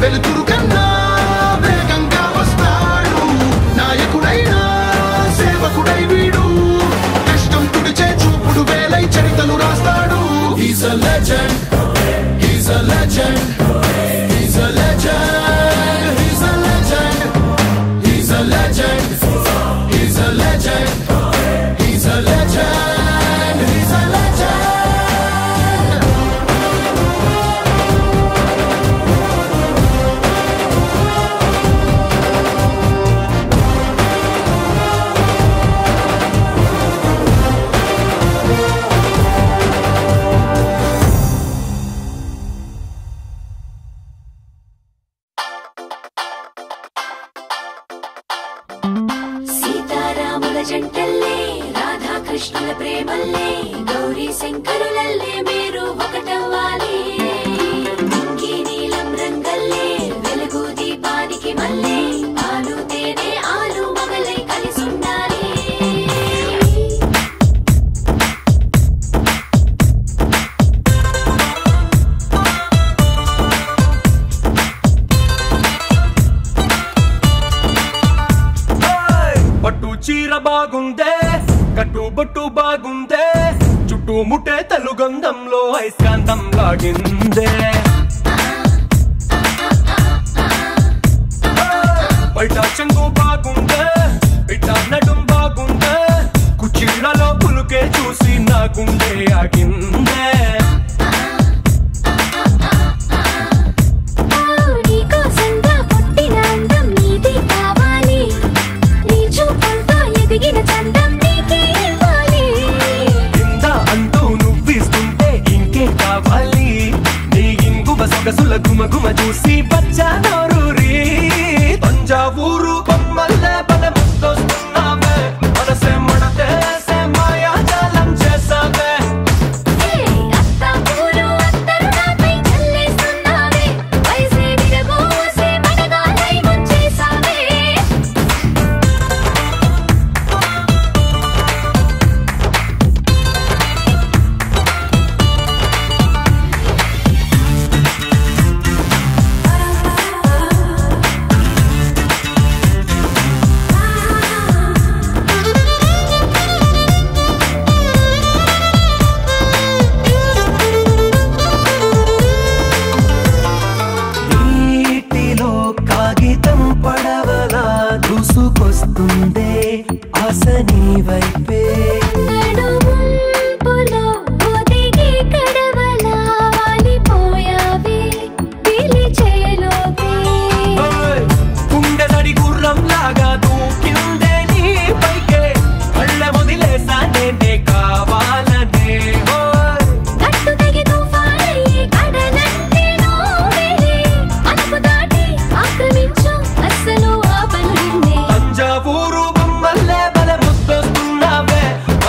వెలుతురు కన్నా వేగంగా వస్తాడు నాయకుడైనా సేవకుడై వీడు కష్టం తుడిచే చూపుడు వేలై చరితలు రాస్తాడు He's a legend. He's a legend. He's a legend. He's a legend. He's a legend. He's a legend. He's a legend. He's a legend. సీతారాముల జంటల్లే రాధాకృష్ణుల ప్రేమల్లే గౌరీ శంకరులల్లే మీరు ఒకటవ్వాలి ఇంకి నీలం రంగల్లే వెలుగు దీపానికి మల్లే పాలు తేనె ఆలు మగలై కలిసుండాలి పట్టు చీర బాగుందే కట్టు బొట్టు బాగుందే చుట్టూ ముట్టే తెలుగంధంలో ఐస్కాంతం లాగిందే బయట చెంగు బాగుందే ఇట నడుం బాగుందే కుర్చీలలో పులుకే చూసి నా గుండె ఆగిందే నీకోసంగా పుట్టిన అందం నీది కావాలి నీ చూపులతో ఎదిగిన చందం నీకే ఇవ్వాలి కింద అంటూ నువ్విస్తుంటే ఇంకే కావాలి నీ ఇంగువ సొగసుల గుమ గుమ చూసి బచ్చా నోరూరి తంజావూరు బొమ్మల్లే బల ముద్దొస్తున్నావే మనసే మడతేసే మాయాజాలం చేసావే అత్త పూలు అత్తరు నాపై చల్లేస్తున్నావే వయసే విరబోసే మడగాలై ముంచేసావే నీటిలో కాగితం పడవలా దూసుకొస్తుందే ఆశ నీ వైపే నడుముంపులో ఒదిగి కడవలా వాలిపోయావే పిలిచేలోపే ఓయ్! గుండె దడి గుర్రం లాగా దూకిందే నీ పైకే కళ్ళ వదిలేసా నేనే కావాలనే ఓయ్! గట్టు తెగి తుఫానయ్యి కడలంటే నోవేలే అదుపు దాటి ఆక్రమించు అస్సలు ఆపను నిన్నే తంజావూరు బొమ్మల్లే బల ముద్దొస్తున్నావే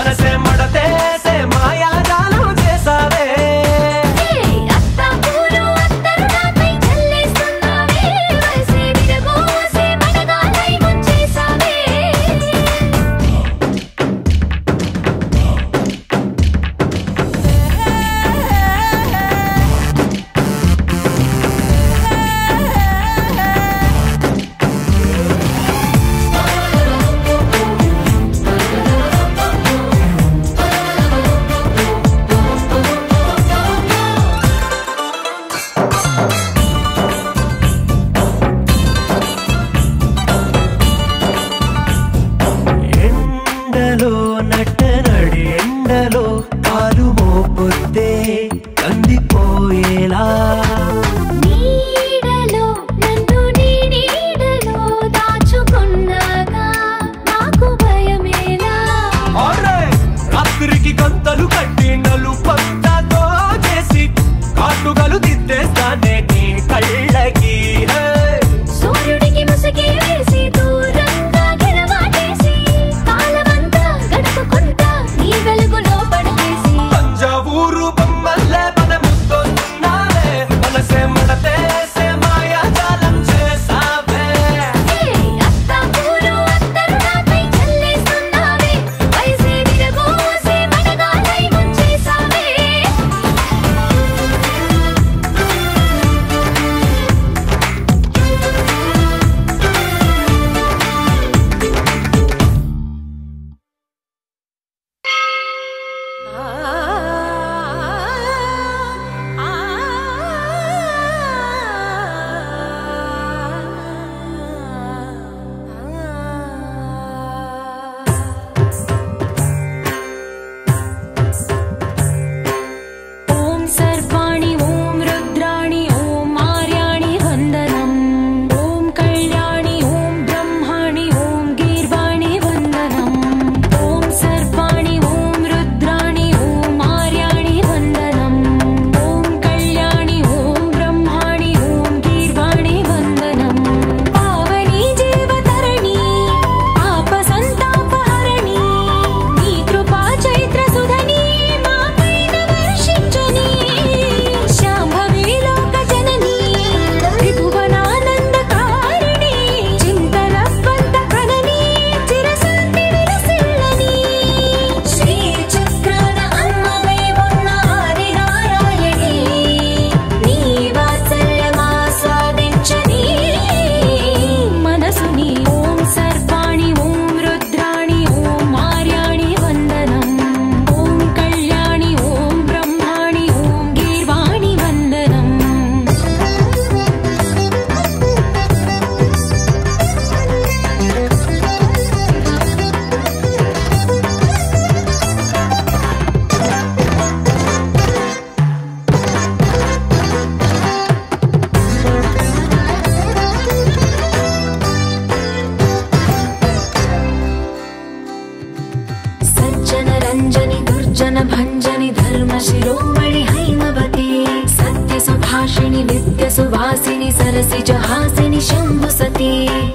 హాసిని సరసిజ హాసిని శంభు సతీ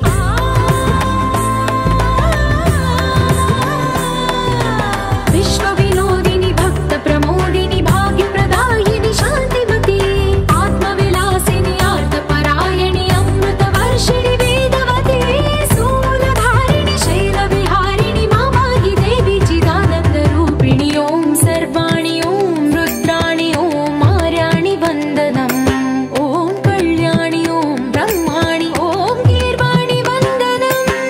విశ్వ వినోదిని భక్త ప్రమోదిని భాగ్య ప్రదాయిని శాంతిమతి ఆత్మ విలాసిని ఆర్త పరాయణి అమృత వర్షిణి వేదవతి శూలధారిణి శైల విహారిణి మామాహి దేవి చిదానంద రూపిణి ఓం సర్వాణి ఓం రుద్రాణి ఓం మార్యాణి వందనం ఓం కళ్యాణి ఓం బ్రహ్మాణి ఓం గీర్వాణి వందనం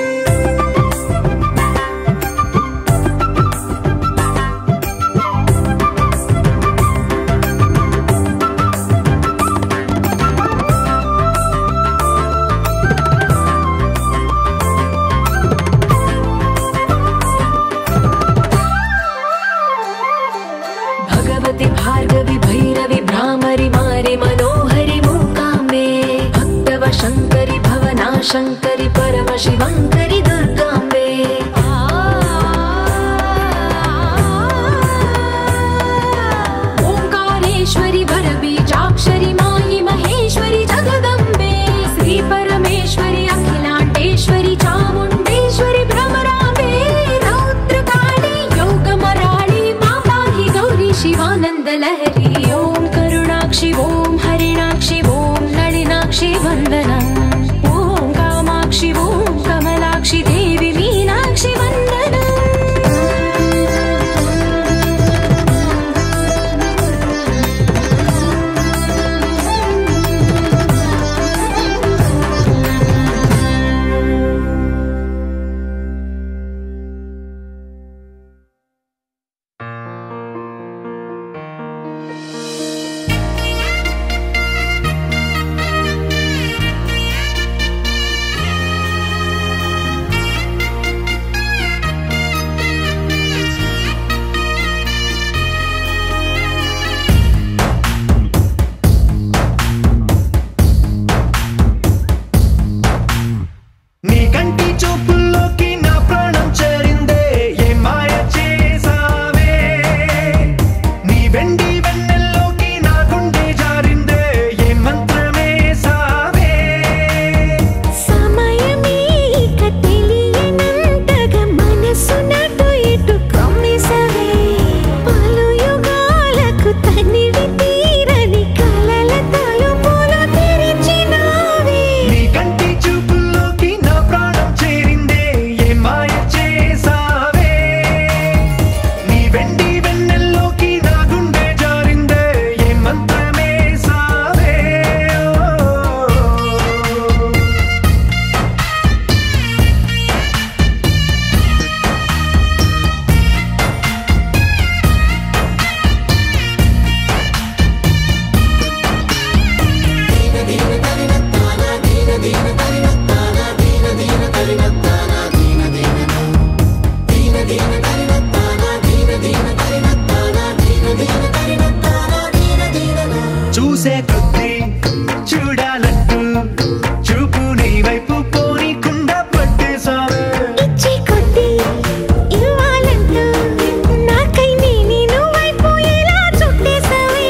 भगवति भार्गवि भैरवि भ्रामरि मारि मनोहरि मूकाम्बे भक्तव शङ्करि भवना शङ्करि परम शिवङ्करि दुर्गाम्बे ओङ्कारेश्वरि वरबीजाक्षरि मायि महेश्वरि जगदम्बे श्री परमेश्वरि अखिलाण्डेश्वरि चामुण्डेश्वरि भ्रमराम्बे रौद्रकाळि योगमराळि माताहि गौरि शिवानन्दलहरि ॐ करुणाक्षि ॐ हरिणाक्षि ॐ नളിनाक्षि वन्दनम् ॐ कामाक्षि ॐ कमलाक्षि देवि मीनाक्षि वन्दनम् నీ కంటి చూపుల్లోకి నా ప్రాణం చేరిందే ఏ మాయ చేసావే నీ వెండి వెన్నెల్లోకి నా గుండె జారిందే ఏ మంత్రమే సావే సమయమే ఇక తెలియనంతగా మనసు నటు ఇటు కమ్మిసవే పలు యుగాలకు తనివి తీరని కలల తలుపులు తెరిచినావే నీ కంటి చూపుల్లోకి నా ప్రాణం చేరిందే ఏ మాయ చేసావే నీ వెండి వెన్నెల్లోకి నా గుండె జారిందే ఏ మంత్రమే సావే ఓ. చూసే కొద్దీ చూడాలంటూ చూపు నీ వైపు పోనీకుండా పట్టేశావే ఇచ్చే కొద్దీ ఇవ్వాలంటూ నాకై నేను వైపోయేలా చుట్టేసవే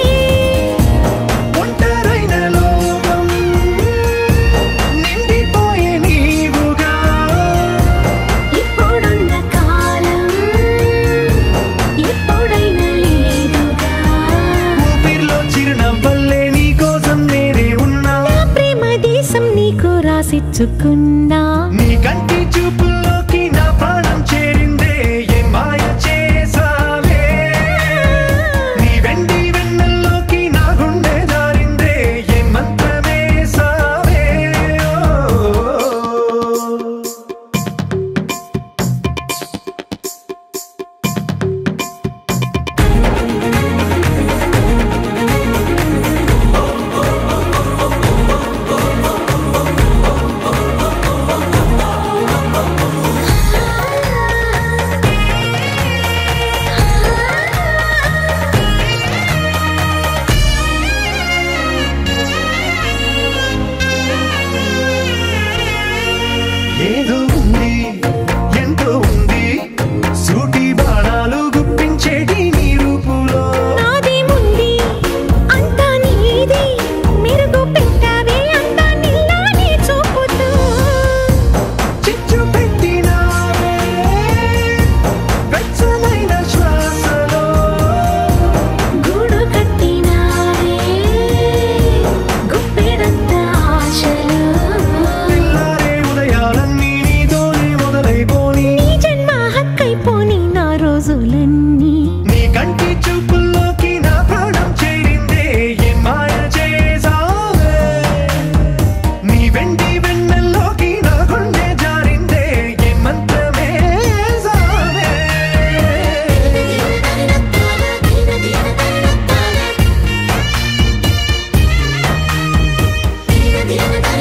ఒంటరైన లోకం నిండిపోయే నీవుగా ఇప్పుడున్న కాలం ఎప్పుడైనా లేదుగా ఊపిరిలో చిరునవ్వల్లే నీ కోసం నేనే ఉన్నా నా ప్రేమ దేశం నీకు రాసిచ్చుకున్నా నీ కంటి చూపుల్లోకి నా ప్రాణం చేరిందే ఏ మాయ చేసావే నీ వెండి వెన్నెల్లోకి నా గుండె జారిందే ఏ మంత్రమే సావే ఓ. ఆ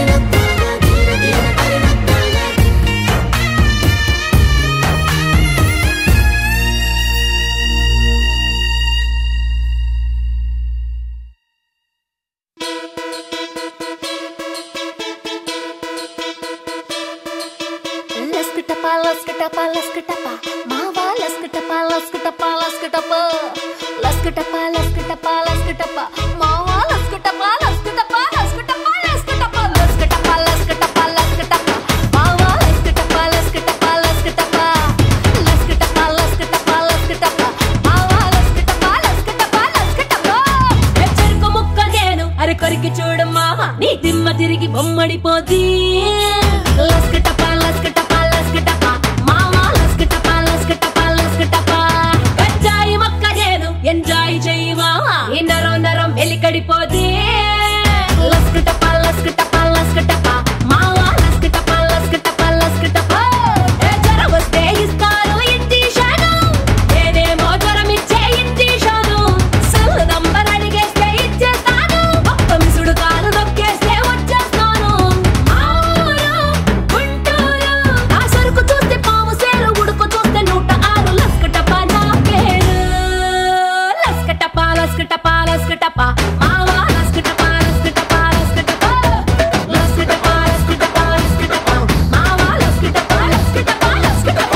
లస్కటపా లస్కటపా లస్కటపా మావా లస్కటపా లస్కటపా లస్కటపా లస్కటపా లస్కటపా లస్కటపా మావా లస్కటపా లస్కటపా లస్కటపా లస్కటపా లస్కటపా లస్కటపా లస్కటపా మావా లస్కటపా లస్కటపా లస్కటపా లస్కటపా లస్కటపా లస్కటపా మావా లస్కటపా లస్కటపా లస్కటపా చెరుకు ముక్క నేను అరే కొరికి చూడు మామ నీ దిమ్మ తిరిగి బొమ్మడిపోతీ లస్కటపా లస్కటపా లస్కటపా మామ లస్కటపా లస్కటపా లస్కటపా గంజాయి మొక్క నేను ఎంజాయ్ చెయ్యి మామ ఈ నరం నరం వెలికడిపోతీ లస్కటపా లస్కటపా లస్కటపా మామ లస్కటపా లస్కటపా లస్కటపా ఏ జ్వరం వస్తే ఇస్తారు ఇంజీషను నేనేమో జ్వరం ఇచ్చే ఇంజీషను సెల్ నంబర్ అడిగేస్తే ఇచ్చేస్తాను ఒక్క మిసుడు కాలు నొక్కేస్తే వచ్చేస్తాను ఆరు గుంటూరు నా సరుకు చూస్తే పాము సేలు ఉడుకు చూస్తే నూట ఆరు లస్కటపా నా పేరు లస్కటపా లస్కటపా లస్కటపా మావా లస్కటపా లస్కటపా లస్కటపా లస్కటపా లస్కటపా లస్కటపా మావా లస్కటపా లస్కటపా లస్కటపా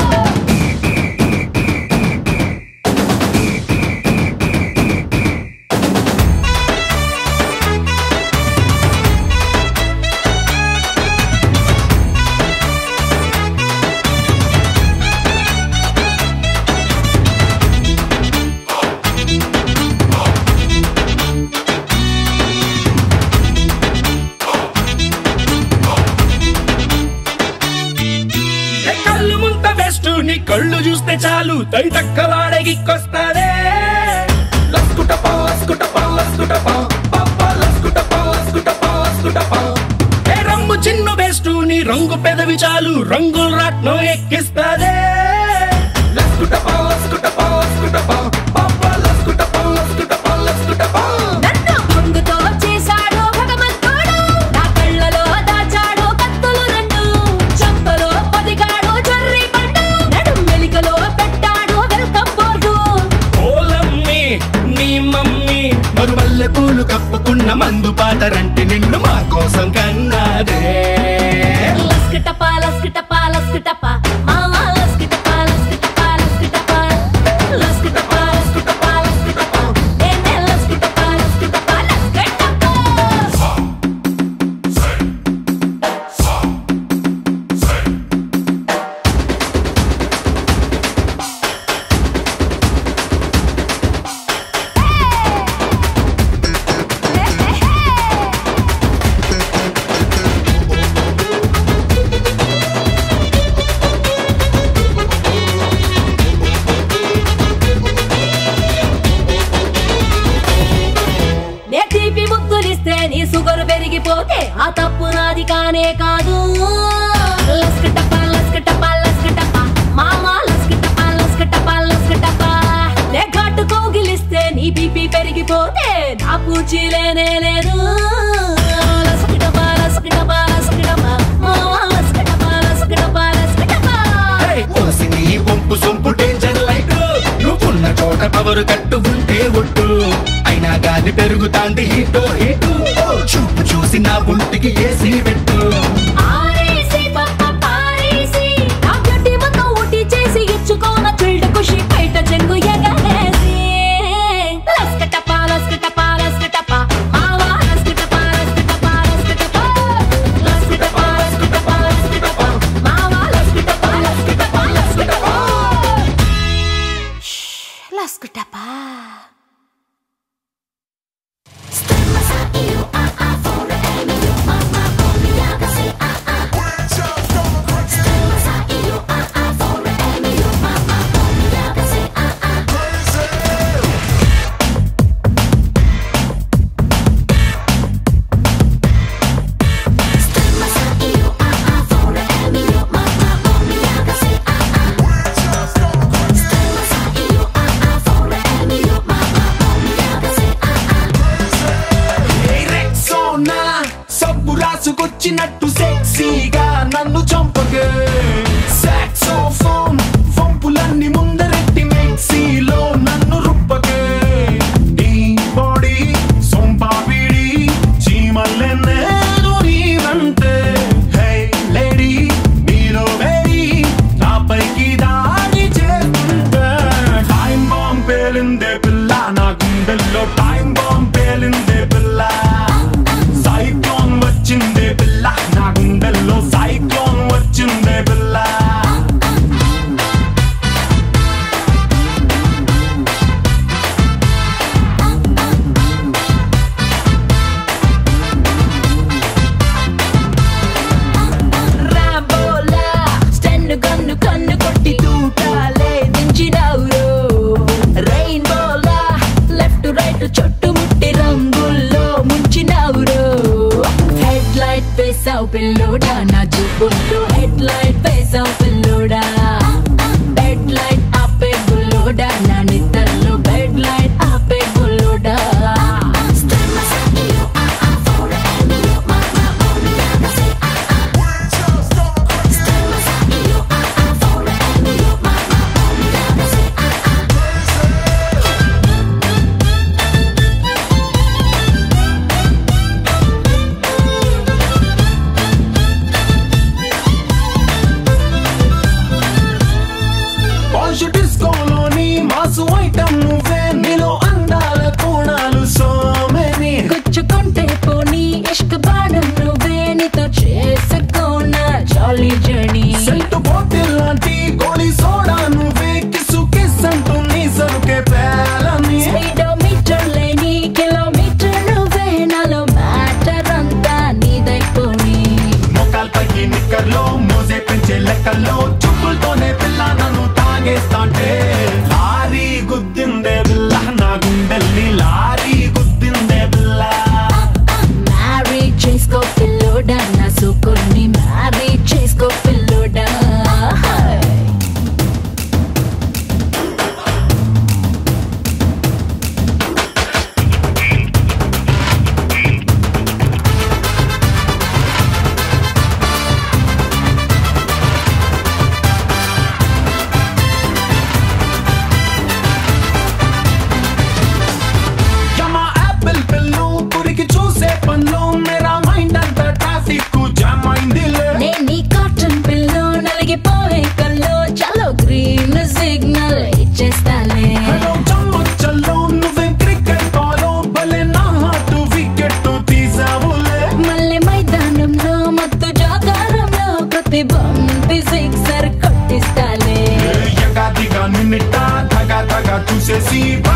ఏ కళ్ళు ముంత బెస్ట్ నీ కళ్ళు చూస్తే చాలు తై తక్కలాడే గిక్కొస్తాదే లస్కుటపా లస్కుటపా లస్కుటపా పాపా లస్కుటపా లస్కుటపా లస్కుటపా ఏ రంగు చిన్న బెస్ట్ నీ రంగు పెదవి చాలు రంగుల రాట్నం ఎక్కిస్తాదే లస్కుటపా లస్కుటపా లస్కుటపా పాపా లస్కుటపా లస్కుటపా లస్కుటపా నన్ను ముందుతో చేశాడు భగవంతుడు నా కళ్ళలో దాచాడు కత్తులు రెండు చంపలో పొదిగాడు చర్రి పండు నడుం వెలికలో పెట్టాడు వెల్కమ్ బోర్డు ఓలమ్మి నీ మమ్మీ మరుమల్లె పూలు కప్పుకున్న మందు పాతరంటి నిన్ను మా కోసం కన్నాదే లస్కటపా లస్కటపా లస్కటపా మావా లస్కటపా లస్కటపా లస్కటపా లస్కటపా లస్కటపా లస్కటపా ఏనే లస్కటపా లస్కటపా లస్కటపా నే తీపి ముద్దులిస్తే నీ సుగరు పెరిగిపోతే ఆ తప్పు నాది కానే కాదు లస్కటపా లస్కటపా లస్కటపా మామా లస్కటపా లస్కటపా లస్కటపా నే ఘాటు కౌగిలిస్తే నీ బీపీ పెరిగిపోతే నా పూచీలేనే లేదు లస్కటపా లస్కటపా లస్కటపా మామా లస్కటపా లస్కటపా లస్కటపా కోసి నీ వంపు సొంపు డేంజర్ లైట్ నువ్వున్న చోట పవరు కట్టు ఉంటే ఒట్టు అయినా గాలి పెరుగుతాంది హీటో హీటు ఓ చూపు చూసి నా ఒంటికి ఏసీ పెట్టు ఆరేసి పప్ప పారేసి నా గడ్డి మొత్తం ఊటి చేసి ఇచ్చుకోన చిల్డ్ ఖుషి బయట చెంగు ఎగరేసి లస్కటపా లస్కటపా లస్కటపా మావా లస్కటపా లస్కటపా లస్కటపా లస్కటపా లస్కటపా లస్కటపా మావా లస్కటపా లస్కటపా లస్కటపా లస్కటపా Stemma sa iyo, ah ah, for the enemy, mama వచ్చినట్టు సెక్సీగా నన్ను చంపగే సాక్సోఫోన్ వంపులన్నీ ముందరెట్టి మెక్సీలో నన్ను రుప్పగే నీ బాడీ సొంపాపిడి చీమల్లెన్నేను నీవంటే హే లేడీ నీలో వేడి నాపైకి దాడి చేస్తుంటే టైం బాంబ్ పేలిందే పిల్ల నా గుండెల్లో టైం బాంబ్ పేలిందే పిల్ల సైక్లోన్ వచ్చిందే పిల్ల నా గుండెల్లో సైక్లోన్ వచ్చిందే పిల్ల రాబోలా స్టెన్ కన్ను కన్ను కొట్టి తూటాలే దించినావురో రెయిన్బోలా లెఫ్ట్ రైట్ చుట్టుముట్టి రంగుల్లో ముంచినావురో హెడ్ లైట్ వేసావు పిల్లోడా నా చూపుంటూ హెడ్ లైట్ వేసావు పిల్లోడా బెడ్ లైట్ ఆపే బుల్లోడా నా నిద్రలో బెడ్ లైట్ ఆపే బుల్లోడా పాషు డిస్కోలోని మాసు ఐటమ్ నువ్వే నీలో అందాల కోణాలు సో మెనీ గుచ్చుకుంటే పోనీ ఇష్క బాణం నువ్వే నీతో చేసుకోనా జాలీ జర్నీ సెంటు బాటిల్ లాంటి గోళీ సోడా నువ్వే కిసు కిస్ అంటూ నీ సరుకే పేలని స్పీడోమీటర్ లేని కిలోమీటర్ నువ్వే నాలో మ్యాటర్ అంతా నీదైపోని మొక్కలపైకి నిక్కర్లో మోసే పెంచే లెక్కల్లో చూపులతోనే పిల్ల నన్ను తాగేస్తాంటే లారీ గుద్దిందే పిల్ల నా గుండెల్ని లారీ గుద్దిందే పిల్ల మ్యారీ చేసుకో పిల్లోడా నా సూకుర్ని మ్యారీ చేసుకో పిల్లోడా యమా యాపిల్ పిల్లు పురికి చూసే పన్ను మేరా మైండ్ అంతా ట్రాఫిక్ జామ్ అయిందిలే నేను నీ కాటన్ పిల్లో నలిగిపోయే కల్లో చలో గ్రీన్ సిగ్నల్ ఇచ్చేస్తాలే హలో చమ్మచ్చల్లో నువ్వే క్రికెట్ బాలో భలే నా హార్ట్ వికెట్ తీసావులే మళ్ళీ మైదానంలో మత్తు జాగారంలో ప్రతి బంతి సిక్సర్ కొట్టిస్తాలే ఎగాదిగా నిన్నిట తగా తగా చూసేసి